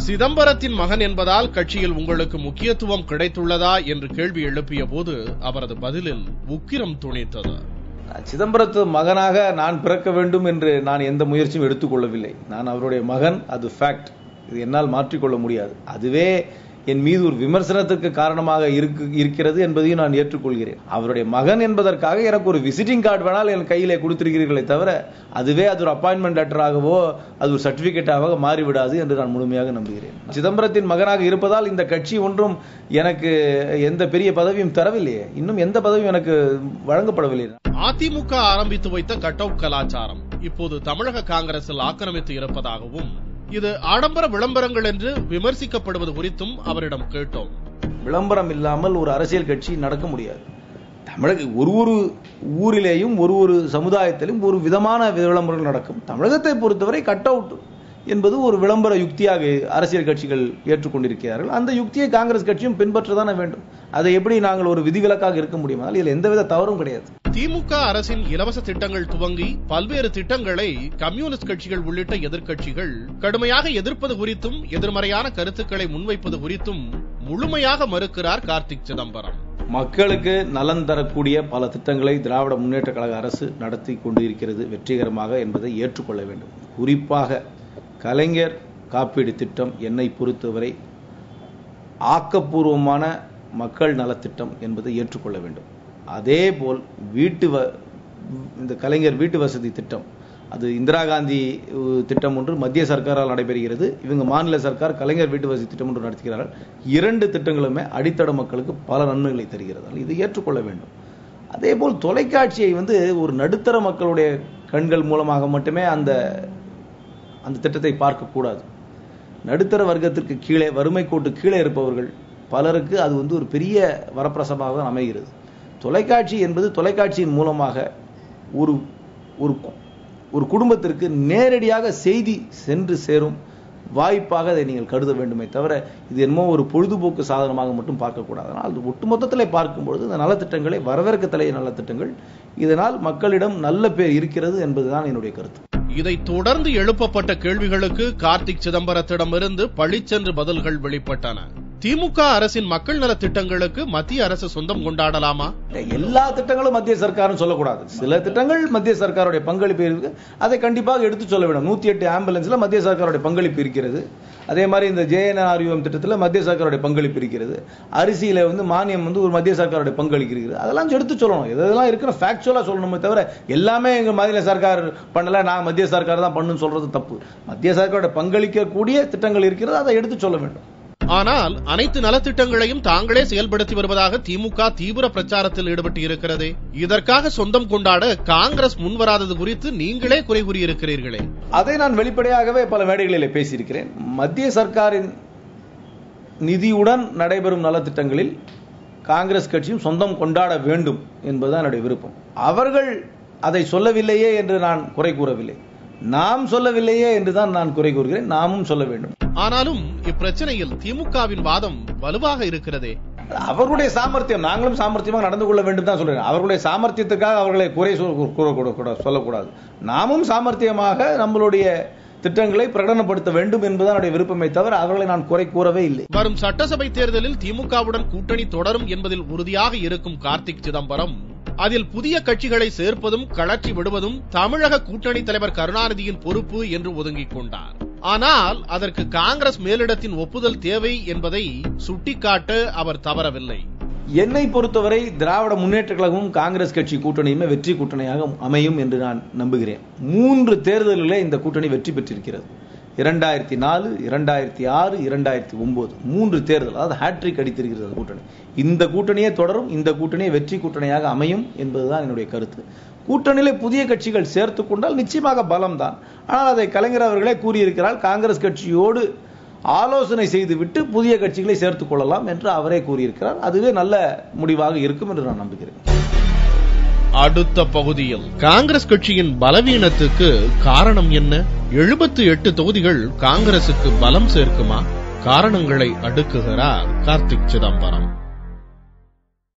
சிதம்பரத்தின் மகன் என்பதால் கட்சியில் உங்களுக்கு முக்கியத்துவம் கிடைத்துள்ளதா என்று கேள்வி எழுப்பிய போது அவரது பதிலில் உக்கிரம் துணித்தது சிதம்பரத்து மகனாக நான் பிறக்க வேண்டும் என்று நான் எந்த முயற்சியும் எடுத்துக்கொள்ளவில்லை நான் அவருடைய மகன் அது ஃபேக்ட் இது என்னால் மாற்றிக்கொள்ள முடியாது அதுவே என் மீது ஒரு விமர்சனத்துக்கு காரணமாக இருக்கு இருக்கிறது என்பதையும் நான் ஏற்றுக்கொள்கிறேன் அவருடைய மகன் என்பதற்காக எனக்கு ஒரு விசிட்டிங் கார்டு வேணால் என் கையிலே கொடுத்திருக்கிறீர்களே தவிர அதுவே அது ஒரு அப்பாயின்மெண்ட் லெட்டராகவோ அது ஒரு சர்டிபிகேட்டாக மாறிவிடாது என்று நான் முழுமையாக நம்புகிறேன் சிதம்பரத்தின் மகனாக இருப்பதால் இந்த கட்சி ஒன்றும் எனக்கு எந்த பெரிய பதவியும் தரவில்லையே இன்னும் எந்த பதவியும் எனக்கு வழங்கப்படவில்லை அதிமுக ஆரம்பித்து வைத்த கட் அவுட் கலாச்சாரம் இப்போது தமிழக காங்கிரசில் ஆக்கிரமித்து இருப்பதாகவும் இது ஆடம்பர விளம்பரங்கள் என்று விமர்சிக்கப்படுவது குறித்தும் அவரிடம் கேட்டோம் விளம்பரம் இல்லாமல் ஒரு அரசியல் கட்சி நடக்க முடியாது தமிழக ஒரு ஒரு ஊரிலேயும் ஒரு ஒரு சமுதாயத்திலும் ஒரு விதமான விளம்பரங்கள் நடக்கும் தமிழகத்தை பொறுத்தவரை கட் அவுட் என்பது ஒரு விளம்பர யுக்தியாக அரசியல் கட்சிகள் ஏற்றுக்கொண்டிருக்கிறார்கள் அந்த யுக்தியை காங்கிரஸ் கட்சியும் பின்பற்றதானே வேண்டும் அதை எப்படி நாங்கள் ஒரு விதிவிலக்காக இருக்க முடியும் அதில் இதில் எந்தவித தவறும் கிடையாது திமுக அரசின் இலவச திட்டங்கள் துவங்கி பல்வேறு திட்டங்களை கம்யூனிஸ்ட் கட்சிகள் உள்ளிட்ட எதிர்க்கட்சிகள் கடுமையாக எதிர்ப்பது குறித்தும் எதிர்மறையான கருத்துக்களை முன்வைப்பது குறித்தும் முழுமையாக மறுக்கிறார் கார்த்திக் சிதம்பரம் மக்களுக்கு நலன் தரக்கூடிய பல திட்டங்களை திராவிட முன்னேற்ற கழக அரசு நடத்தி கொண்டிருக்கிறது வெற்றிகரமாக என்பதை ஏற்றுக்கொள்ள வேண்டும் குறிப்பாக கலைஞர் காப்பீடு திட்டம் என்னை பொறுத்தவரை ஆக்கப்பூர்வமான மக்கள் நலத்திட்டம் என்பதை ஏற்றுக்கொள்ள வேண்டும் அதேபோல் வீட்டு வ இந்த கலைஞர் வீட்டு வசதி திட்டம் அது இந்திரா காந்தி அஹ், திட்டம் ஒன்று மத்திய சர்க்காரால் நடைபெறுகிறது இவங்க மாநில சர்க்கார் கலைஞர் வீட்டு வசதி திட்டம் ஒன்று நடத்துகிறார்கள் இரண்டு திட்டங்களுமே அடித்தட மக்களுக்கு பல நன்மைகளை தருகிறது இது ஏற்றுக்கொள்ள வேண்டும் அதேபோல் தொலைக்காட்சியை வந்து ஒரு நடுத்தர மக்களுடைய கண்கள் மூலமாக மட்டுமே அந்த அந்த திட்டத்தை பார்க்கக்கூடாது நடுத்தர வர்க்கத்திற்கு கீழே வறுமை கோட்டு கீழே இருப்பவர்கள் பலருக்கு அது வந்து ஒரு பெரிய வரப்பிரசமாக தான் அமைகிறது தொலைக்காட்சி என்பது தொலைக்காட்சியின் மூலமாக ஒரு ஒரு கு- ஒரு குடும்பத்திற்கு நேரடியாக செய்தி சென்று சேரும் வாய்ப்பாக அதை நீங்கள் கருத வேண்டுமே தவிர இது என்னமோ ஒரு பொழுதுபோக்கு சாதனமாக மட்டும் பார்க்கக்கூடாது ஆனால் அது ஒட்டுமொத்தத்தில் பார்க்கும்பொழுது இந்த நலத்திட்டங்களை வரவேற்கத்தலைய நலத்திட்டங்கள் இதனால் மக்களிடம் நல்ல பேர் இருக்கிறது என்பதுதான் என்னுடைய கருத்து இதைத் தொடர்ந்து எழுப்பப்பட்ட கேள்விகளுக்கு கார்த்திக் சிதம்பரத்திடமிருந்து பளிச்சென்று பதில்கள் வெளிப்பட்டன திமுக அரசின் மக்கள் நலத் திட்டங்களுக்கு மத்திய அரசு சொந்தம் கொண்டாடலாமா எல்லா திட்டங்களும் மத்திய சர்க்காரும் சொல்லக்கூடாது சில திட்டங்கள் மத்திய சர்க்காருடைய பங்களிப்பு இருக்கு அதை கண்டிப்பாக எடுத்து சொல்ல வேண்டும் நூத்தி எட்டு ஆம்புலன்ஸ்ல மத்திய சர்க்காருடைய பங்களிப்பு இருக்கிறது அதே மாதிரி இந்த ஜேஎன்ஆர்யூஎம் திட்டத்தில் மத்திய சர்க்காருடைய பங்களிப்பு இருக்கிறது அரிசியில வந்து மானியம் வந்து ஒரு மத்திய சர்க்காருடைய பங்களிப்பு இருக்கிறது அதெல்லாம் எடுத்து சொல்லணும் இதெல்லாம் இருக்கிற ஃபேக்சுவலா சொல்லணுமே தவிர எல்லாமே எங்க மாநில சர்க்கார் பண்ணல நான் மத்திய சர்க்கார் தான் பண்ணுன்னு சொல்றது தப்பு மத்திய சர்க்காருடைய பங்களிக்கக்கூடிய திட்டங்கள் இருக்கிறது அதை எடுத்து சொல்ல வேண்டும் ஆனால் அனைத்து நலத்திட்டங்களையும் தாங்களே செயல்படுத்தி வருவதாக திமுக தீவிர பிரச்சாரத்தில் ஈடுபட்டு இருக்கிறதே இதற்காக சொந்தம் கொண்டாட காங்கிரஸ் முன்வராதது குறித்து நீங்களே குறை கூறியிருக்கிறீர்களே அதை நான் வெளிப்படையாகவே பல மேடைகளில் பேசியிருக்கிறேன் மத்திய சர்க்காரின் நிதியுடன் நடைபெறும் நலத்திட்டங்களில் காங்கிரஸ் கட்சியும் சொந்தம் கொண்டாட வேண்டும் என்பதுதான் என்னுடைய விருப்பம் அவர்கள் அதை சொல்லவில்லையே என்று நான் குறை கூறவில்லை நாம் சொல்லவில்லையே என்றுதான் நான் குறை கூறுகிறேன் நாமும் சொல்ல வேண்டும் ஆனாலும் இப்பிரச்சனையில் திமுகவின் வாதம் வலுவாக இருக்கிறதே அவர்களுடைய சாமர்த்தியம் நாங்களும் சாமர்த்தியமாக நடந்து கொள்ள வேண்டும் தான் சொல்றேன் அவர்களுடைய சாமர்த்தியத்துக்காக அவர்களை குறை சொல்- கூறக்கூட- கூடாது, சொல்லக்கூடாது நாமும் சாமர்த்தியமாக நம்மளுடைய திட்டங்களை பிரகடனப்படுத்த வேண்டும் என்பதுதான் என்னுடைய விருப்பமே தவிர அவர்களை நான் குறை கூறவே இல்லை வரும் சட்டசபை தேர்தலில் திமுகவுடன் கூட்டணி தொடரும் என்பதில் உறுதியாக இருக்கும் கார்த்திக் சிதம்பரம் அதில் புதிய கட்சிகளை சேர்ப்பதும் கழற்றி விடுவதும் தமிழக கூட்டணி தலைவர் கருணாநிதியின் பொறுப்பு என்று ஒதுங்கிக் கொண்டார் ஆனால் அதற்கு காங்கிரஸ் மேலிடத்தின் ஒப்புதல் தேவை என்பதை சுட்டிக்காட்ட அவர் தவறவில்லை என்னை பொறுத்தவரை திராவிட முன்னேற்ற கழகமும் காங்கிரஸ் கட்சி கூட்டணியுமே வெற்றி கூட்டணியாக அமையும் என்று நான் நம்புகிறேன் மூன்று தேர்தல்களிலே இந்த கூட்டணி வெற்றி பெற்றிருக்கிறது இரண்டாயிரத்தி நாலு இரண்டாயிரத்தி ஆறு இரண்டாயிரத்தி ஒன்பது மூன்று தேர்தல் அதாவது ஹேட்ரிக் அடித்திருக்கிறது அந்த கூட்டணி இந்த கூட்டணியே தொடரும் இந்த கூட்டணியே வெற்றி கூட்டணியாக அமையும் என்பதுதான் என்னுடைய கருத்து கூட்டணியிலே புதிய கட்சிகள் சேர்த்து கொண்டால் நிச்சயமாக பலம்தான் ஆனால் அதை கலைஞர் அவர்களே கூறியிருக்கிறார் காங்கிரஸ் கட்சியோடு ஆலோசனை செய்துவிட்டு புதிய கட்சிகளை சேர்த்துக் கொள்ளலாம் என்று அவரே கூறியிருக்கிறார் அதுவே நல்ல முடிவாக இருக்கும் என்று நான் நம்புகிறேன் அடுத்த பகுதியில் காங்கிரஸ் கட்சியின் பலவீனத்துக்கு காரணம் என்ன எழுபத்து எட்டு தொகுதிகள் காங்கிரசுக்கு பலம் சேர்க்குமா காரணங்களை அடுக்குகிறார் கார்த்திக் சிதம்பரம்